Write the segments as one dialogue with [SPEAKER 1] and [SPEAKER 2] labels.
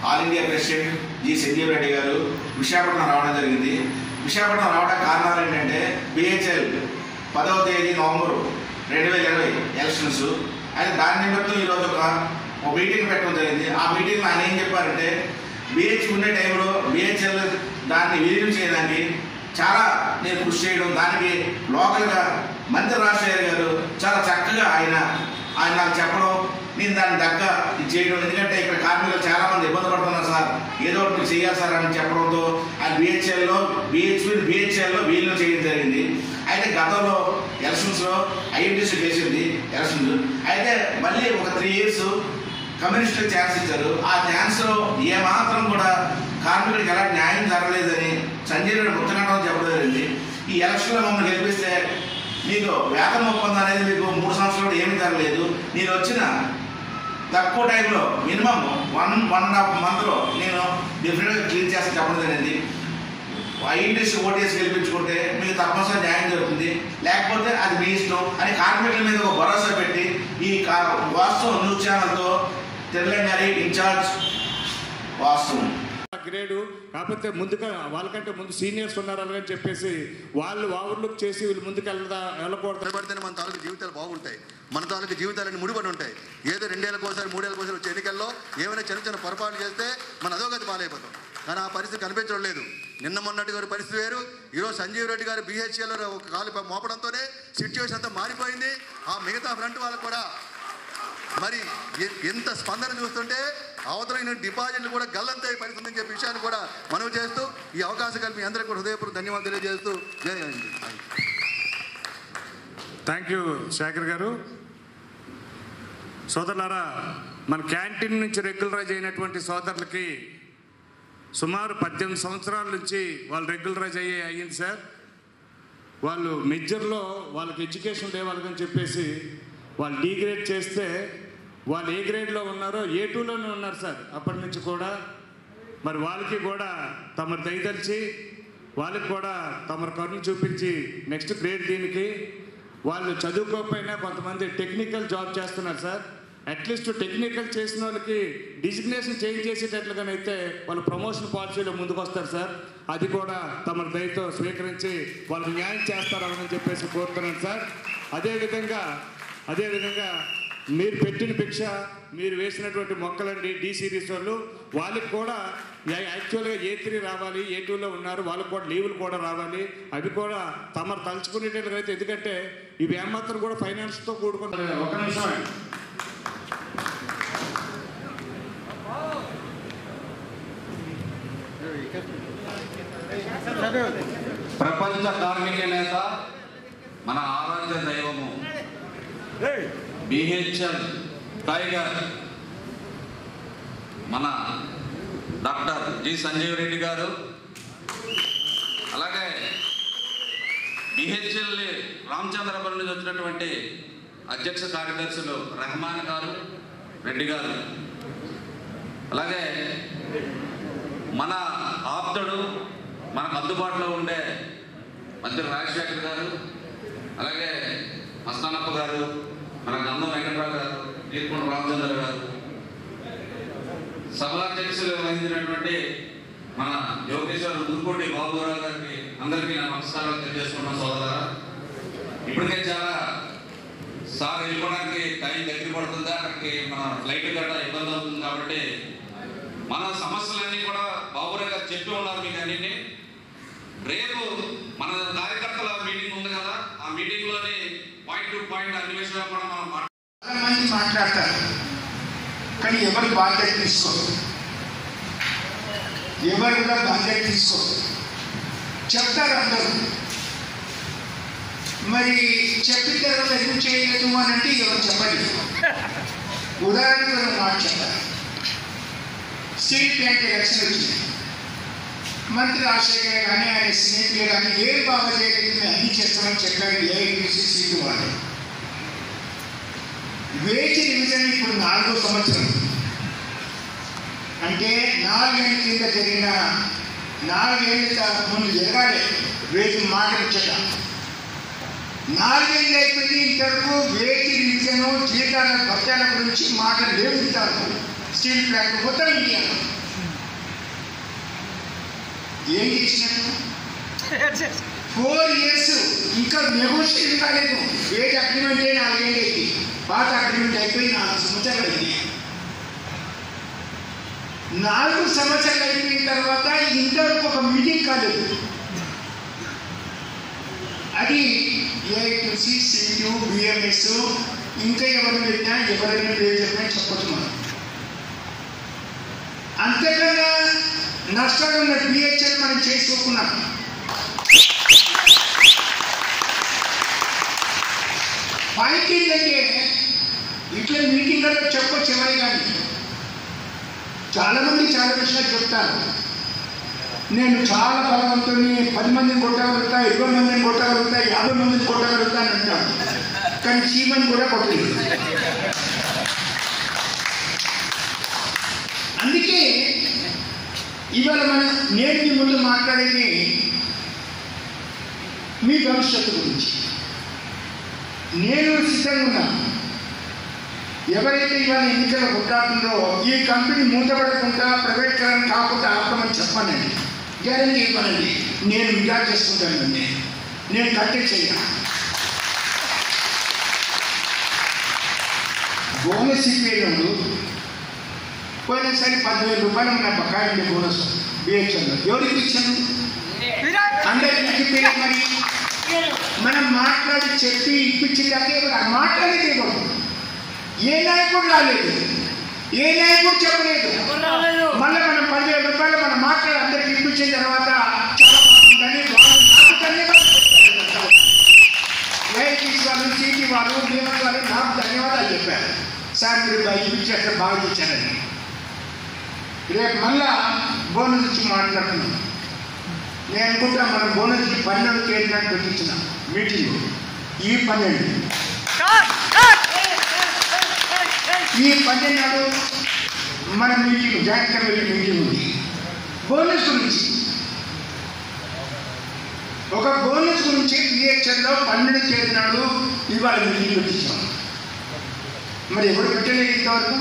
[SPEAKER 1] All India president G Sanjeev Reddy గారు విశాఖపట్నం రావడం జరిగింది విశాఖపట్నం రావడం కారణాలు ఏంటంటే బిహెచ్ఎల్ పదవ తేదీ నవంబర్ రెండు వేల ఇరవై ఎలక్షన్స్ అయితే దాని నిమిత్తం ఈరోజు ఒక ఒక మీటింగ్ పెట్టడం జరిగింది ఆ మీటింగ్లో ఆయన ఏం చెప్పారంటే బిహెచ్ ఉండే టైంలో బిహెచ్ఎల్ దాన్ని విలీనం చేయడానికి చాలా నేను కృషి చేయడం దానికి లోకల్గా మంత్రి రాజశేఖర్ గారు చాలా చక్కగా ఆయన ఆయన నాకు చెప్పడం నేను దాన్ని దగ్గ ఇది చేయడం ఎందుకంటే ఇక్కడ కార్మికులు చాలా మంది ఇబ్బంది పడుతున్నారు సార్ ఏదో ఒకటి మీరు చేయాలి సార్ అని చెప్పడంతో ఆయన బిహెచ్ఎల్లో బిహెచ్పి బిహెచ్ఎల్లో వీళ్ళు చేయడం జరిగింది అయితే గతంలో ఎలక్షన్స్లో ఐఎన్టీసీ చేసింది ఎలక్షన్స్ అయితే మళ్ళీ ఒక త్రీ ఇయర్స్ కమ్యూనిస్టులకు ఛాన్స్ ఇచ్చారు ఆ ఛాన్స్లో ఏమాత్రం కూడా కార్మికుడికి ఎలాంటి న్యాయం జరగలేదని సంజయ్ రెడ్డి ముత్తకంఠం చెప్పడం జరిగింది ఈ ఎలక్షన్లో మమ్మల్ని గెలిపిస్తే మీకు వేతన ఒప్పందం అనేది మీకు మూడు సంవత్సరాలు కూడా ఏమీ జరగలేదు మీరు వచ్చిన తక్కువ టైంలో minimum one one and half మంత్లో నేను డెఫినెట్గా క్లీన్ చేస్తాను చెప్పడం జరిగింది ఐఎన్టీసీ ఓటీఎస్ గెలిపించుకుంటే మీకు తప్పనిసరి న్యాయం జరుగుతుంది లేకపోతే అది మీ ఇష్టం అని కార్మికుల మీద ఒక భరోసా పెట్టి ఈ కా- వాస్తవం న్యూస్ ఛానల్తో తెలంగాణ ఇన్ఛార్జ్ వాస్తవం
[SPEAKER 2] గ్రేడు కాకపోతే ముందుగా వాళ్ళకంటే ముందు సీనియర్స్ ఉన్నారు అని చెప్పేసి వాళ్ళు ఓవర్లుక్ చేసి వీళ్ళు ముందుకు వెళ్దా వెళ్ళకూడదు
[SPEAKER 3] నిలబడితేనే మన తాలూకు జీవితాలు బాగుంటాయి మన తాలూకు జీవితాలన్నీ ముడిపడి ఉంటాయి ఏదో రెండేళ్ళకోసారి మూడేళ్ళకోసారి వచ్చే ఎన్నికల్లో ఏమైనా చిన్న చిన్న పొరపాట్లు చేస్తే మన అధోగతి పాలైపోతాం కానీ ఆ పరిస్థితి కనిపించడం లేదు నిన్న మొన్నటి గారి పరిస్థితి వేరు ఈరోజు సంజీవ్ రెడ్డి గారు బీహెచ్ఎల్ ఒక కాలు మోపడంతోనే సిచ్యువేషన్ అంతా మారిపోయింది ఆ మిగతా ఫ్రంట్ వాళ్ళకు కూడా మరి ఎ- ఎంత స్పందన చూస్తుంటే అవతల ఈయన డిపాజిట్లు కూడా గల్లంతే పరిస్థితి ఉందని చెప్పే విషయాన్ని కూడా మనవి చేస్తూ ఈ అవకాశం కలిపి మీ అందరికీ కూడా హృదయపూర్వక ధన్యవాదాలు తెలియజేస్తూ జై హింద్
[SPEAKER 2] థ్యాంక్ యూ శేఖర్ గారు సోదరులారా మన క్యాంటీన్ నుంచి రెగ్యులరైజ్ అయినటువంటి సోదరులకి సుమారు పద్దెనిమిది సంవత్సరాల నుంచి వాళ్ళు రెగ్యులరైజ్ అయ్యే అయ్యింది సార్ వాళ్ళు మెజర్లో వాళ్ళకి ఎడ్యుకేషన్ లేవాలని చెప్పేసి వాళ్ళు డీ గ్రేడ్ చేస్తే వాళ్ళు ఏ గ్రేడ్లో ఉన్నారో ఏ టూలోనే ఉన్నారు సార్ అప్పటి నుంచి కూడా మరి వాళ్ళకి కూడా తమరు దయదలిచి వాళ్ళకి కూడా తమరు కరుణ చూపించి నెక్స్ట్ గ్రేడ్ దీనికి వాళ్ళు చదువుకోకపోయినా కొంతమంది టెక్నికల్ జాబ్ చేస్తున్నారు సార్ అట్లీస్ట్ టెక్నికల్ చేసిన వాళ్ళకి డిజిగ్నేషన్ చేంజ్ చేసేటట్లుగానైతే వాళ్ళు ప్రమోషన్ పాలసీలో ముందుకు వస్తారు సార్ అది కూడా తమ దయతో స్వీకరించి వాళ్ళు న్యాయం చేస్తారని చెప్పేసి కోరుతున్నాను సార్ అదేవిధంగా అదేవిధంగా మీరు పెట్టిన భిక్ష మీరు వేసినటువంటి మొక్కలండి డి సిరీస్ వాళ్ళు వాళ్ళకి కూడా యా- యాక్చువల్గా ఏ త్రీ రావాలి ఏ టూలో ఉన్నారు వాళ్ళకి కూడా లీవులు కూడా రావాలి అవి కూడా తమరు తలుచుకునేటట్లుగా అయితే ఎందుకంటే ఇవి ఏమాత్రం కూడా ఫైనాన్స్తో కూడుకుంటారు ఒక నిమిషం
[SPEAKER 4] ప్రపంచ కార్మిక నేత మన ఆరాధ్య దైవము బిహెచ్ఎల్ టైగర్ మన డాక్టర్ జి సంజీవ్ రెడ్డి గారు అలాగే బిహెచ్ఎల్ రామచంద్రపురం నుంచి వచ్చినటువంటి అధ్యక్ష కార్యదర్శులు రెహమాన్ గారు రెడ్డి గారు అలాగే మన ఆప్తుడు మనకు అందుబాటులో ఉండే మంత్రి రాజశేఖర్ గారు అలాగే మస్తానప్ప గారు మన గంధం వెంకటరావు గారు నీర్కొండ రామచంద్ర గారు సభాధ్యక్షులు వహించినటువంటి మన యోగేశ్వర దుర్కోటి బాబురావు గారికి అందరికీ నా నమస్కారాలు తెలియజేసుకున్నాం సోదరా ఇప్పటికే చాలా సార్ వెళ్ళిపోవడానికి టైం దగ్గర పడుతుంది అక్కడికి మన ఫ్లైట్ గట్రా ఇబ్బంది అవుతుంది కాబట్టి మన సమస్యలన్నీ కూడా బాబురావు గారు చెప్పి ఉన్నారు మీకు అన్నింటినీ రేపు మన కార్యకర్తల మీటింగ్ ఉంది కదా ఆ మీటింగ్ లోని పాయింట్ టు పాయింట్ అన్ని విషయాలు కూడా మనం మాట్లాడుకుందాం.
[SPEAKER 5] చాలా మంది మాట్లాడతారు కానీ ఎవరు బాధ్యత తీసుకోరు ఎవరు కూడా బాధ్యత తీసుకోరు చెప్తారు అందరూ మరి చెప్పిన తర్వాత ఎందుకు చేయలేదు అని అంటే ఎవరు చెప్పలేదు ఉదాహరణకు ఒక మాట చెప్తారు స్టీల్ ప్లాంట్ ఎలక్షన్ వచ్చింది మంత్రి రాజశేఖర్ కానీ ఆయన స్నేహితులు కానీ ఏం బాగా చేయలేదు మేము అన్ని చేస్తామని చెప్పారు ఏఐటీసీ సీటు వాళ్ళు వేచి డివిజన్ ఇప్పుడు నాలుగో సంవత్సరం అంటే నాలుగేళ్ళ కింద జరిగిన నాలుగేళ్ళ ముందు జరగాలి వేచి మాటలు చెడ్డ నాలుగేళ్ళు అయిపోయింది ఇంతవరకు వేచి డివిజన్ జీతాల భత్యాల గురించి మాటలు లేవుతారు స్టీల్ ప్లాంట్ మొత్తం ఇండియాలో ఏం చేసినట్టు ఫోర్ ఇయర్స్ ఇంకా నెగోషియేషన్ కాలేదు వేట్ అగ్రిమెంట్ నాలుగేళ్ళు అయింది పాత అగ్రిమెంట్ అయిపోయి నాలుగు సంవత్సరాలు అయింది నాలుగు సంవత్సరాలు అయిపోయిన తర్వాత ఇంతవరకు ఒక మీటింగ్ కాలేదు అది ఏఐటీసీ సియు బిఎంఎస్ ఇంకా ఎవరు పెట్టినా ఎవరైనా పేరు చెప్పినా చెప్పచ్చు మనం అంతేకాగా నష్టాలు ఉన్న బిహెచ్ఎల్ మనం చేసుకోకున్నాం పాయింట్ ఏంటంటే ఇట్లా మీటింగ్లలో చెప్పొచ్చు ఎవరి కానీ చాలా మంది చాలా విషయాలు చెప్తారు నేను చాలా బలవంతుని పది మందిని కొట్టగలుగుతా ఇరవై మందిని కొట్టగలుగుతా యాభై మందిని కొట్టగలుగుతా అని అంటాను కానీ చీమని కూడా కొట్టలేదు అందుకే ఇవాళ మనం నేను మీ ముందు మాట్లాడేది మీ భవిష్యత్తు గురించి నేను సిద్ధంగా ఉన్నాను ఎవరైతే ఇవాళ ఎన్నికలు కొట్టాడుతుందో ఈ కంపెనీ మూతపడకుండా ప్రైవేటీకరణ కాకుండా ఆపమని చెప్పానండి గ్యారంటీ ఇవ్వనండి నేను విడా చేసుకుంటానండి నేను కట్టె చెయ్య బోనస్ ఇప్పేయడంలో పోయినసారి పదివేల రూపాయలు నా బకాయి ఉండే బోనస్ బిహెచ్ఎల్ ఎవరికి ఇచ్చాను అందరికి ఇచ్చిపోయారు మరి మనం మాట్లాడి చెప్పి ఇప్పించేదాకే మాట్లాడేది ఇవ్వదు ఏ నాయకుడు రాలేదు ఏ నాయకుడు చెప్పలేదు మళ్ళీ మనం పదివేల రూపాయలు మనం మాట్లాడి అందరికి ఇప్పించిన తర్వాత చాలా బాగుందని వాళ్ళు నాకు ధన్యవాదాలు చెప్పారు. ఏఐటీసీ వాళ్ళు సిటీ వాళ్ళు మేము వాళ్ళు నాకు ధన్యవాదాలు చెప్పారు సార్ మీరు బాగా ఇప్పించారు బాగా ఇచ్చారని రేపు మళ్ళా బోనస్ ఇచ్చి మాట్లాడుతున్నాం నేను అనుకుంటా మనం బోనస్ ఇచ్చి పన్నెండు కేంద్రాన్ని పెట్టించిన మీటింగ్ ఈ పన్నెండు ఈ పన్నెండు నాడు మన మీటింగ్ జాయింట్ కమిటీ మీటింగ్ ఉంది బోనస్ గురించి ఒక బోనస్ గురించి పిహెచ్ఎల్లో పన్నెండు తేదీ నాడు ఇవాళ మీటింగ్ పెట్టించాం మరి ఎవరు పెట్టలేదు ఇంతవరకు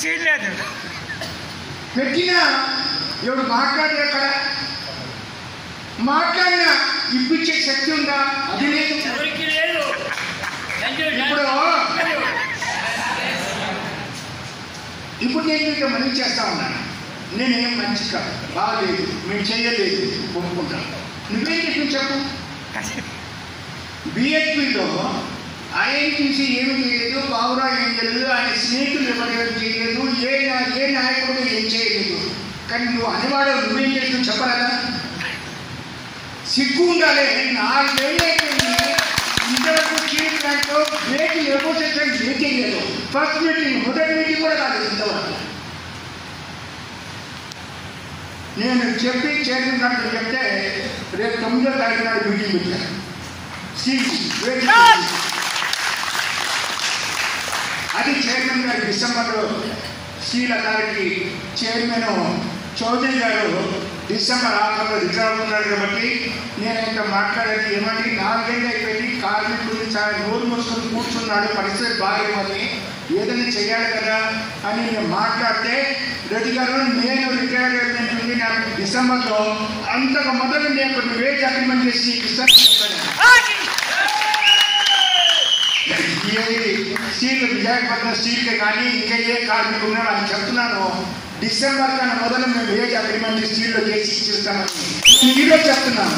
[SPEAKER 5] పెట్టినా ఎవడు మాట్లాడే అక్కడ మాట్లాడినా ఇప్పించే శక్తి ఉందా అది లేదు ఇప్పుడు ఇప్పుడు నేను మీకు మనవి చేస్తా ఉన్నాను నేనేం మంచి కాదు బాగలేదు మేము చేయలేదు ఒప్పుకుంటాను నువ్వేం చెప్పి చెప్పు బిహెచ్పిలో ఐఎన్టీసీ ఏమి చేయలేదు బాబురా ఏం చేయలేదు ఆయన స్నేహితులు ఎవరు చేయలేదు ఏ నా- ఏ నాయకుడు ఏం చేయలేదు కానీ నువ్వు అనేవాడు నువ్వేం చేసినావు చెప్పరాదా సిగ్గు ఉండాలి నాలుగేళ్ళు అయిపోయింది ఇంతవరకు చీఫ్ బ్యాంక్లో రేటు నెగోషియేషన్ మీటింగ్ లేదు ఫస్ట్ మీటింగ్ మొదటి మీటింగ్ కూడా కాదు ఇంతవరకు నేను చెప్పి చైర్మన్ గారితో చెప్తే రేపు తొమ్మిదో తారీఖు నాడు మీటింగ్ పెట్టాను సీసీ అది చైర్మన్ గారు డిసెంబర్లో శీల గారికి చైర్మన్ చౌదరి గారు డిసెంబర్ ఆఖరిలో రిజర్వ్ అవుతున్నాడు కాబట్టి నేను ఇంకా మాట్లాడేది ఏమంటే నాలుగేళ్ళు అయిపోయింది కార్మికుడు చాలా నోరు మూసుకొని కూర్చున్నాడు పరిస్థితి బాగేమని ఏదైనా చేయాలి కదా అని నేను మాట్లాడితే రెడ్డి గారు నేను రిటైర్మెంట్ ఉంది నాకు డిసెంబర్లో అంతకు మొదలు నేను నువ్వే అగ్రిమెంట్ చేసి నీకు ఇస్తాను చెప్పాను. ఏది స్టీల్ విశాఖపట్నం స్టీల్కే కానీ ఇంకా ఏ కార్మికులు ఉన్నారో అని చెప్తున్నాను డిసెంబర్ కన్నా మొదలు మేము వేజ్ అగ్రిమెంట్ స్టీల్లో చేసి ఇచ్చిస్తామని నేను ఈరోజు చెప్తున్నాను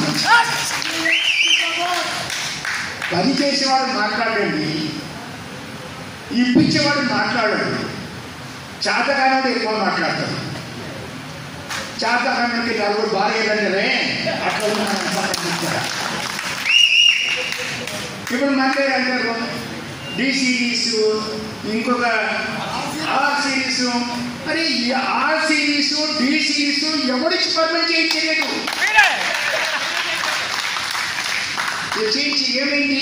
[SPEAKER 5] పని చేసేవాడు మాట్లాడండి ఇప్పించేవాడు మాట్లాడండి చేతకానుడు ఎక్కువ మాట్లాడతాడు చేతకానుడికి నలుగురు భార్య అంటే అట్లా ఉన్నాను సంబంధించారు ఇప్పుడు మళ్ళీ అంటారు డి సిరీస్ ఇంకొక ఆర్ సిరీస్ మరి ఈ ఆర్ సిరీస్ డి సిరీస్ ఎవరికి పర్మనెంట్ చేయించలేదు ఇది చేయించి ఏమైంది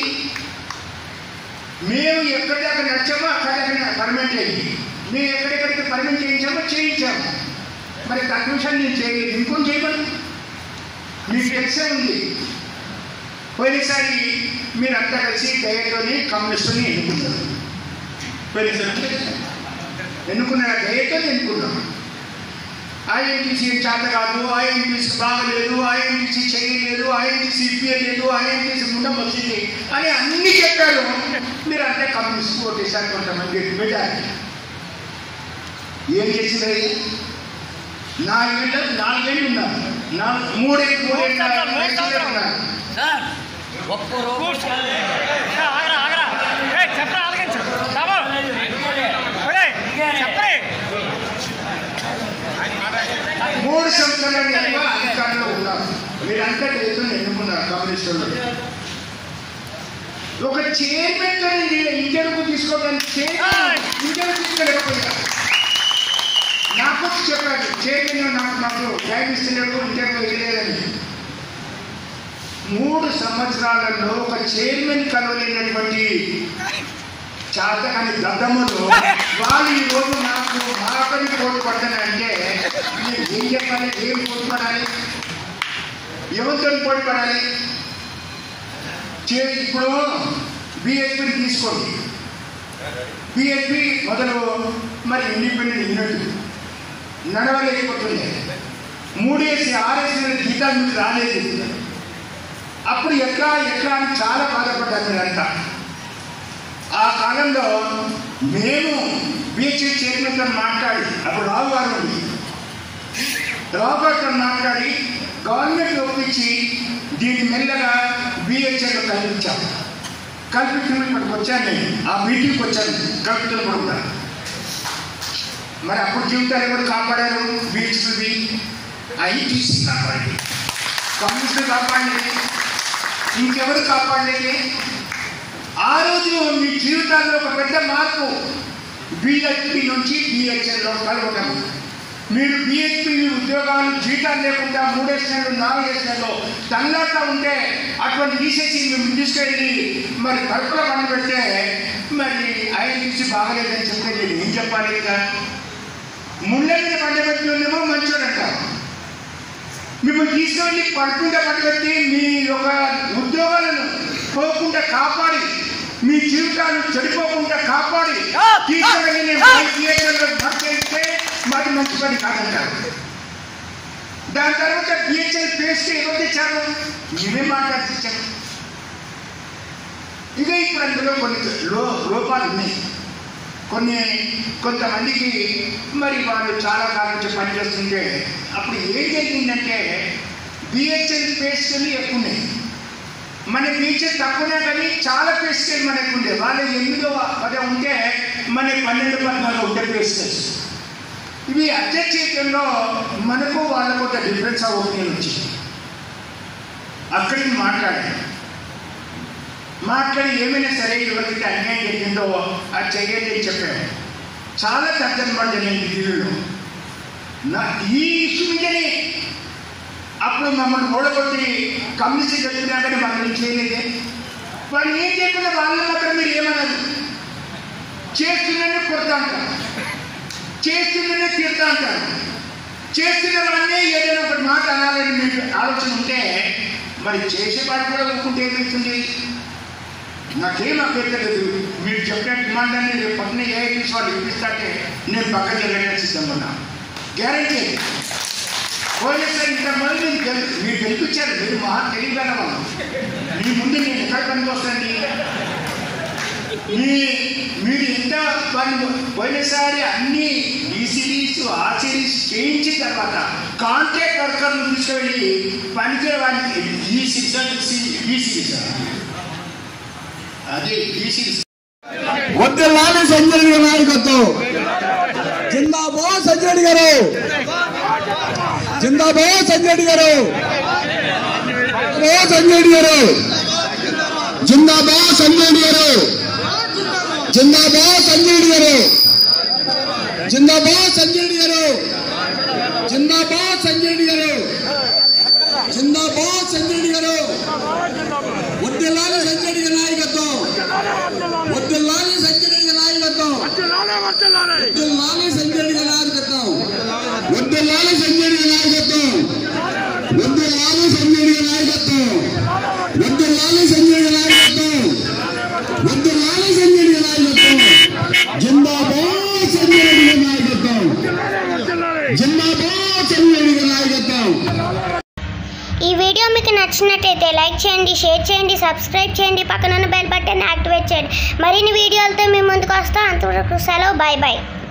[SPEAKER 5] మేము ఎక్కడిదాకా నచ్చామో అక్కడ పర్మనెంట్ అయింది మేము ఎక్కడెక్కడికి పర్మనెంట్ చేయించామో చేయించాము మరి కన్ఫ్యూషన్ నేను చేయలేదు ఇంకొంచెం చేయమని మీకు తెలిసే ఉంది పోయినసారి మీరంతా కలిసి దయతోని కమ్యూనిస్టుని ఎన్నుకున్నారు పోయినసారి ఎన్నుకున్న దయతో ఎన్నుకున్నాం ఐఎన్టీసీ చేత కాదు ఐఎన్టీసీ బాగలేదు ఐఎన్టీసీ చేయలేదు ఐఎన్టీసీ ఇప్పించలేదు ఐఎన్టీసీ ముండం వచ్చింది అని అన్ని చెప్పారు మీరు అంటే కమ్యూనిస్ట్ ఓటేశారు కొంతమంది మెజారిటీ ఏం చేసింది నాలుగేళ్ళు నాలుగేళ్ళు ఉన్నారు నాలుగు మూడేళ్ళు మూడేళ్ళు ఉన్నారు
[SPEAKER 6] సార్ ఒక్క రూపాయి ఆగరా ఆగరా ఏ చెప్పరా ఆలకించు బాబు ఒరేయ్, చెప్పరే
[SPEAKER 5] మూడు సంవత్సరాలు ఎక్కువ అధికారంలో ఉన్నారు మీరంతా రైతులు ఎన్నుకున్నారు కమ్యూనిస్టులు ఒక చైర్మన్ తో ఇంటర్వ్యూ తీసుకోవడానికి చైర్మన్ ఇంటర్వ్యూ తీసుకోలేకపోయారు నాకు చెప్పారు చైర్మన్ నాకు నాకు టైం ఇస్తలేడు ఇంటర్వ్యూ ఇవ్వలేదని మూడు సంవత్సరాలలో ఒక చైర్మన్ కలవలేనటువంటి చాతకాని దద్దమ్మలు వాళ్ళు ఈ రోజు నాకు మాకని పోటీ పడతానంటే నేను ఏం చెప్పాలి ఏం పోటీ పడాలి ఎవరితో పోటీ పడాలి చే- ఇప్పుడు బిఎస్పీని తీసుకోండి బిఎస్పీ మొదలు మరి ఇండిపెండెంట్ యూనిట్ నడవలేకపోతుంది మూడేసి ఆరేసి నెలల జీతాలు మీకు రాలేదు అప్పుడు ఎట్లా ఎట్లా అని చాలా బాధపడ్డారు మీరంతా ఆ కాలంలో మేము బీచ్ చైర్మన్తో మాట్లాడి అప్పుడు రావు గారు ఉంది రావు గారితో మాట్లాడి గవర్నమెంట్ ఒప్పించి దీన్ని మెల్లగా బిహెచ్ఎల్ కల్పించాం కల్పించిన ఇక్కడికి వచ్చాను నేను ఆ మీటింగ్కి వచ్చాను కల్పించడం కూడా మరి అప్పుడు జీవితాలు ఎవరు కాపాడారు బీచ్ది ఐటీసీ కాపాడి కమ్యూనిస్ట్ కాపాడలేదు ఇంకెవరు కాపాడలేదు ఆ రోజు మీ జీవితాల్లో ఒక పెద్ద మార్పు బిహెచ్పి నుంచి బిహెచ్ఎల్లో కలవటం మీరు బిహెచ్పి ఉద్యోగాలు జీతాలు లేకుండా మూడేసి నెలలు నాలుగేసి నెలలు తల్లాట ఉంటే అటువంటి తీసేసి మేము తీసుకెళ్ళి మరి కడుపులో పని పెడితే మరి ఆయన తీసి బాగలేదని చెప్తే నేను ఏం చెప్పాలి కదా ముళ్ళ మీద పండబెట్టినేమో మంచోడు అంటారు మిమ్మల్ని తీసుకెళ్ళి పడుకుంటే పట్టుకొచ్చి మీ యొక్క ఉద్యోగాలను పోకుండా కాపాడి మీ జీవితాలు చెడిపోకుండా కాపాడి తీసుకెళ్ళి నేను థియేటర్లో భర్తీ చేస్తే మాది మంచి పని కాదంటారు దాని తర్వాత బిహెచ్ఎల్ పేస్ట్ ఎవరు తెచ్చారు మేమే మాట్లాడిచ్చాము ఇక ఇప్పుడు అందులో కొన్ని లో లోపాలు ఉన్నాయి కొన్ని కొంతమందికి మరి వాళ్ళు చాలా కాలం నుంచి పనిచేస్తుంటే అప్పుడు ఏం జరిగిందంటే బిహెచ్ఎల్ పేస్టులు ఎక్కువ ఉన్నాయి మన బిహెచ్ఎల్ తక్కువనే కానీ చాలా పేస్టులు మనకు ఉండే వాళ్ళ ఎనిమిదో పదే ఉంటే మన పన్నెండు పద్నాలుగు ఉండే పేస్టల్స్ ఇవి అధ్యక్షీయంలో మనకు వాళ్ళకు ఒక డిఫరెన్స్ ఆఫ్ ఒపీనియన్ వచ్చింది అక్కడికి మాట్లాడాను మాట్లాడి ఏమైనా సరే ఎవరికైతే అన్యాయం జరిగిందో అది చేయండి అని చెప్పాను చాలా తర్జనమాట జరిగింది టీవీలో నా ఈ ఇష్యూ మీదనే అప్పుడు మమ్మల్ని ఓడగొట్టి కమ్యూనిస్ట్ చెప్పినా కానీ మమ్మల్ని చేయలేదే వాళ్ళు ఏం చెప్పినా వాళ్ళ మాత్రం మీరు ఏమన్నారు చేస్తున్నానే కొడతా అంటారు చేస్తున్నానే తిడతా అంటారు చేస్తున్న వాళ్ళనే ఏదైనా ఒక మాట అనాలని మీకు ఆలోచన ఉంటే మరి చేసేవాడు కూడా ఊరుకుంటే ఏమవుతుంది నాకేం అభ్యంతరం లేదు మీరు చెప్పిన డిమాండ్ అని రేపు పక్కన ఏ ఐటీస్ వాళ్ళు ఇప్పిస్తాకే నేను పక్కన జరగడానికి సిద్ధంగా ఉన్నా గ్యారంటీ పోలీసులు ఇంత మంది మీరు గెలు మీరు గెలిపించారు మీరు మహా తెలియగల వాళ్ళు మీ ముందు నేను ఎక్కడ పనికి వస్తాండి మీ మీరు ఎంత పని పోయినసారి అన్ని ఈసీడీస్ ఆర్సీడీస్ చేయించిన తర్వాత కాంట్రాక్ట్ వర్కర్లు తీసుకెళ్ళి పనికే వాడికి ఈ సిక్స్ ఈసీడీస్ అదే ఈసీడీస్
[SPEAKER 7] వద్దలాలి సంజయ్ రెడ్డి గారి నాయకత్వం జిందాబాద్ సంజయ్ రెడ్డి గారు జిందాబాద్ సంజయ్ రెడ్డి గారు జిందాబాద్ సంజయ్ రెడ్డి గారు జిందాబాద్ సంజయ్ రెడ్డి గారు జిందాబాద్ సంజయ్ రెడ్డి గారు జిందాబాద్ సంజయ్ రెడ్డి గారు జిందాబాద్ సంజయ్ రెడ్డి గారు జిందాబాద్ సంజయ్ రెడ్డి గారు వద్దలాలి సంజయ్ రెడ్డి గారి నాయకత్వం వద్దలాలి సంజయ్ రెడ్డి గారి నాయకత్వం వద్దలాలి సంజయ్ రెడ్డి గారి నాయకత్వం వద్దలాలి సంజయ్ రెడ్డి గారి నాయకత్వం వద్దలాలి సంజయ్ రెడ్డి గారి నాయకత్వం వద్దలాలి సంజయ్ రెడ్డి గారి నాయకత్వం వద్దలాలి సంజయ్ రెడ్డి గారి నాయకత్వం జిందాబాద్ సంజయ్ రెడ్డి గారి నాయకత్వం జిందాబాద్ సంజయ్ రెడ్డి నాయకత్వం
[SPEAKER 8] ఈ వీడియో మీకు నచ్చినట్టయితే లైక్ చేయండి షేర్ చేయండి సబ్స్క్రైబ్ చేయండి పక్కన ఉన్న బెల్ బటన్ యాక్టివేట్ చేయండి మరిన్ని వీడియోలతో మీ ముందుకు వస్తాం అంతవరకు సెలవు బాయ్ బాయ్